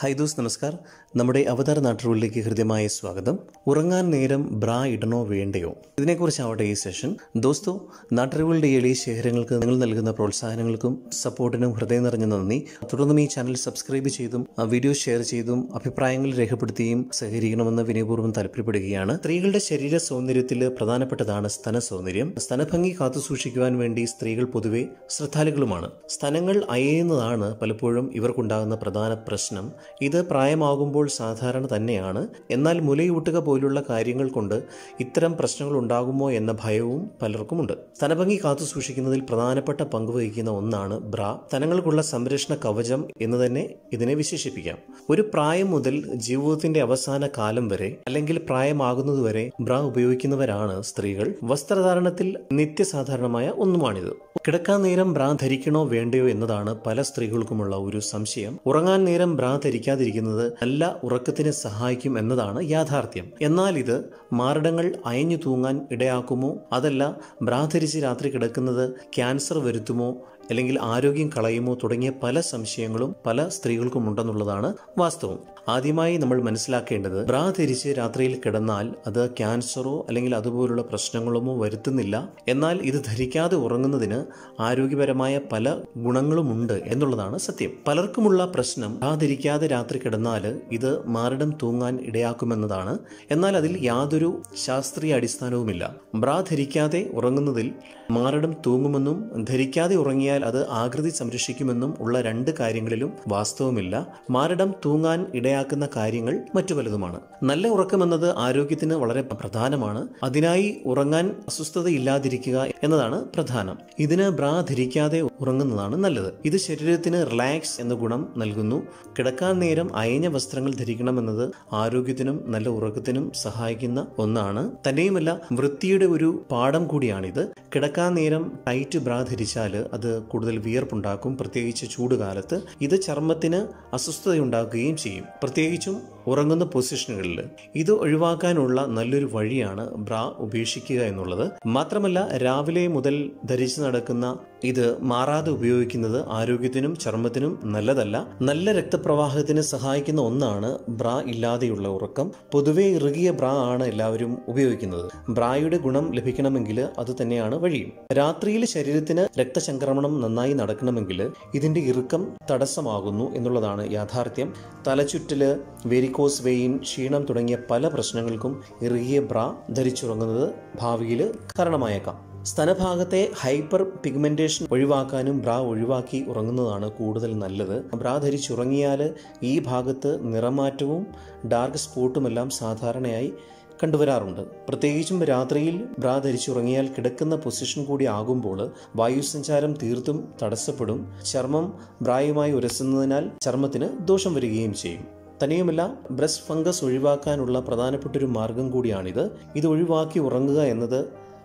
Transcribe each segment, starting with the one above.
hi those നമസ്കാർ നമ്മുടെ അവതാര നാട്ടുകളിലേക്ക് ഹൃദ്യമായ സ്വാഗതം ഉറങ്ങാൻ നേരം ബ്രാ ഇടണോ വേണ്ടയോ ഇതിനെക്കുറിച്ചാവട്ടെ ഈ സെഷൻ ദോസ്തോ നാട്ടറിവുകളുടെ എളിയ ശേഖരങ്ങൾക്ക് നിങ്ങൾ നൽകുന്ന പ്രോത്സാഹനങ്ങൾക്കും സപ്പോർട്ടിനും ഹൃദയം നിറഞ്ഞ നന്ദി തുടർന്നും ഈ ചാനൽ സബ്സ്ക്രൈബ് ചെയ്തും ആ വീഡിയോ ഷെയർ ചെയ്തും അഭിപ്രായങ്ങൾ രേഖപ്പെടുത്തിയും സഹകരിക്കണമെന്ന് വിനയപൂർവ്വം താല്പര്യപ്പെടുകയാണ് സ്ത്രീകളുടെ ശരീര സൗന്ദര്യത്തിൽ പ്രധാനപ്പെട്ടതാണ് സ്തന സൗന്ദര്യം സ്തനഭംഗി കാത്തുസൂക്ഷിക്കുവാൻ വേണ്ടി സ്ത്രീകൾ പൊതുവെ ശ്രദ്ധാലുക്കളുമാണ് സ്തനങ്ങൾ അയയുന്നതാണ് പലപ്പോഴും ഇവർക്കുണ്ടാകുന്ന പ്രധാന പ്രശ്നം ഇത് പ്രായമാകുമ്പോൾ സാധാരണ തന്നെയാണ് എന്നാൽ മുലയൂട്ടുക പോലുള്ള കാര്യങ്ങൾ കൊണ്ട് ഇത്തരം പ്രശ്നങ്ങൾ ഉണ്ടാകുമോ എന്ന ഭയവും പലർക്കുമുണ്ട് സ്തനഭംഗി കാത്തു സൂക്ഷിക്കുന്നതിൽ പ്രധാനപ്പെട്ട പങ്ക് വഹിക്കുന്ന ഒന്നാണ് ബ്ര സ്തനങ്ങൾക്കുള്ള സംരക്ഷണ കവചം എന്ന് തന്നെ ഇതിനെ വിശേഷിപ്പിക്കാം ഒരു പ്രായം മുതൽ ജീവിതത്തിന്റെ അവസാന കാലം വരെ അല്ലെങ്കിൽ പ്രായമാകുന്നതുവരെ ബ്ര ഉപയോഗിക്കുന്നവരാണ് സ്ത്രീകൾ വസ്ത്രധാരണത്തിൽ നിത്യസാധാരണമായ ഒന്നുമാണിത് കിടക്കാൻ നേരം ബ്രാ ധരിക്കണോ വേണ്ടയോ എന്നതാണ് പല സ്ത്രീകൾക്കുമുള്ള ഒരു സംശയം ഉറങ്ങാൻ നേരം ബ്രാ ധരിക്കാതിരിക്കുന്നത് നല്ല ഉറക്കത്തിന് സഹായിക്കും എന്നതാണ് യാഥാർത്ഥ്യം എന്നാൽ ഇത് മാരടങ്ങൾ അയഞ്ഞു തൂങ്ങാൻ ഇടയാക്കുമോ അതല്ല ബ്രാ ധരിച്ച് രാത്രി കിടക്കുന്നത് ക്യാൻസർ വരുത്തുമോ അല്ലെങ്കിൽ ആരോഗ്യം കളയുമോ തുടങ്ങിയ പല സംശയങ്ങളും പല സ്ത്രീകൾക്കും ഉണ്ടെന്നുള്ളതാണ് വാസ്തവം ആദ്യമായി നമ്മൾ മനസ്സിലാക്കേണ്ടത് ബ്രാ ധരിച്ച് രാത്രിയിൽ കിടന്നാൽ അത് ക്യാൻസറോ അല്ലെങ്കിൽ അതുപോലുള്ള പ്രശ്നങ്ങളുമോ വരുത്തുന്നില്ല എന്നാൽ ഇത് ധരിക്കാതെ ഉറങ്ങുന്നതിന് ആരോഗ്യപരമായ പല ഗുണങ്ങളുമുണ്ട് എന്നുള്ളതാണ് സത്യം പലർക്കുമുള്ള പ്രശ്നം ബ്രാ ധരിക്കാതെ രാത്രി കിടന്നാൽ ഇത് മാറിടം തൂങ്ങാൻ ഇടയാക്കുമെന്നതാണ് എന്നാൽ അതിൽ യാതൊരു ശാസ്ത്രീയ അടിസ്ഥാനവുമില്ല ബ്രാ ധരിക്കാതെ ഉറങ്ങുന്നതിൽ മാറിടം തൂങ്ങുമെന്നും ധരിക്കാതെ ഉറങ്ങിയാൽ അത് ആകൃതി സംരക്ഷിക്കുമെന്നും ഉള്ള രണ്ട് കാര്യങ്ങളിലും വാസ്തവമില്ല മാറിടം തൂങ്ങാൻ ഇടയാക്കുന്ന കാര്യങ്ങൾ മറ്റു പലതുമാണ് നല്ല ഉറക്കമെന്നത് ആരോഗ്യത്തിന് വളരെ പ്രധാനമാണ് അതിനായി ഉറങ്ങാൻ അസ്വസ്ഥതയില്ലാതിരിക്കുക എന്നതാണ് പ്രധാനം ഇതിന് ബ്രാ ധരിക്കാതെ ഉറങ്ങുന്നതാണ് നല്ലത് ഇത് ശരീരത്തിന് റിലാക്സ് എന്ന ഗുണം നൽകുന്നു കിടക്കാൻ നേരം അയഞ്ഞ വസ്ത്രങ്ങൾ ധരിക്കണമെന്നത് ആരോഗ്യത്തിനും നല്ല ഉറക്കത്തിനും സഹായിക്കുന്ന ഒന്നാണ് തന്നെയുമല്ല വൃത്തിയുടെ ഒരു പാഠം കൂടിയാണിത് കിടക്കാൻ നേരം ടൈറ്റ് ബ്രാ ധരിച്ചാൽ അത് കൂടുതൽ വിയർപ്പുണ്ടാക്കും പ്രത്യേകിച്ച് ചൂടുകാലത്ത് ഇത് ചർമ്മത്തിന് അസ്വസ്ഥതയുണ്ടാക്കുകയും ചെയ്യും പ്രത്യേകിച്ചും ഉറങ്ങുന്ന പൊസിഷനുകളിൽ ഇത് ഒഴിവാക്കാനുള്ള നല്ലൊരു വഴിയാണ് ബ്രാ ഉപേക്ഷിക്കുക എന്നുള്ളത് മാത്രമല്ല രാവിലെ മുതൽ ധരിച്ചു നടക്കുന്ന ഇത് മാറാതെ ഉപയോഗിക്കുന്നത് ആരോഗ്യത്തിനും ചർമ്മത്തിനും നല്ലതല്ല നല്ല രക്തപ്രവാഹത്തിന് സഹായിക്കുന്ന ഒന്നാണ് ബ്രാ ഇല്ലാതെയുള്ള ഉറക്കം പൊതുവെ ഇറുകിയ ബ്രാ ആണ് എല്ലാവരും ഉപയോഗിക്കുന്നത് ബ്രായുടെ ഗുണം ലഭിക്കണമെങ്കിൽ അത് തന്നെയാണ് വഴിയും രാത്രിയിൽ ശരീരത്തിന് രക്തചംക്രമണം നന്നായി നടക്കണമെങ്കിൽ ഇതിന്റെ ഇറുക്കം തടസ്സമാകുന്നു എന്നുള്ളതാണ് യാഥാർത്ഥ്യം തലചുറ്റല് വെരിക്കോസ് വെയിൻ ക്ഷീണം തുടങ്ങിയ പല പ്രശ്നങ്ങൾക്കും ഇറുകിയ ബ്രാ ധരിച്ചുറങ്ങുന്നത് ഭാവിയിൽ കാരണമായേക്കാം സ്തനഭാഗത്തെ ഹൈപ്പർ പിഗ്മെന്റേഷൻ ഒഴിവാക്കാനും ബ്രാ ഒഴിവാക്കി ഉറങ്ങുന്നതാണ് കൂടുതൽ നല്ലത് ബ്രാ ധരിച്ചുറങ്ങിയാൽ ഈ ഭാഗത്ത് നിറമാറ്റവും ഡാർക്ക് സ്പോട്ടുമെല്ലാം സാധാരണയായി കണ്ടുവരാറുണ്ട് പ്രത്യേകിച്ചും രാത്രിയിൽ ബ്രാ ധരിച്ചുറങ്ങിയാൽ കിടക്കുന്ന പൊസിഷൻ കൂടി ആകുമ്പോൾ വായുസഞ്ചാരം തീർത്തും തടസ്സപ്പെടും ചർമ്മം ബ്രായുമായി ഉരസുന്നതിനാൽ ചർമ്മത്തിന് ദോഷം വരികയും ചെയ്യും തന്നെയുമല്ല ബ്രസ്റ്റ് ഫംഗസ് ഒഴിവാക്കാനുള്ള പ്രധാനപ്പെട്ടൊരു മാർഗം കൂടിയാണിത് ഇത് ഒഴിവാക്കി ഉറങ്ങുക എന്നത്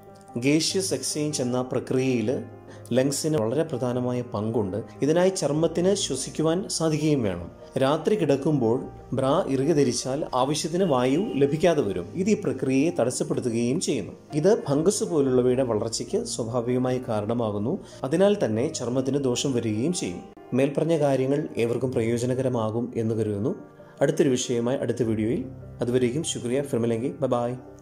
ഗേഷ്യസ് എക്സ്ചേഞ്ച് എന്ന പ്രക്രിയയിൽ ലങ്സിന് വളരെ പ്രധാനമായ പങ്കുണ്ട് ഇതിനായി ചർമ്മത്തിന് ശ്വസിക്കുവാൻ സാധിക്കുകയും വേണം രാത്രി കിടക്കുമ്പോൾ ബ്രാ ഇറുകി ധരിച്ചാൽ ആവശ്യത്തിന് വായു ലഭിക്കാതെ വരും ഇത് ഈ പ്രക്രിയയെ തടസ്സപ്പെടുത്തുകയും ചെയ്യുന്നു ഇത് ഫംഗസ് പോലുള്ളവയുടെ വളർച്ചയ്ക്ക് സ്വാഭാവികമായി കാരണമാകുന്നു അതിനാൽ തന്നെ ചർമ്മത്തിന് ദോഷം വരികയും ചെയ്യും മേൽപ്പറഞ്ഞ കാര്യങ്ങൾ ഏവർക്കും പ്രയോജനകരമാകും എന്ന് കരുതുന്നു അടുത്തൊരു വിഷയമായി അടുത്ത വീഡിയോയിൽ അതുവരേക്കും ശുക്രിയ ഫിർമിലെങ്കിൽ ബൈ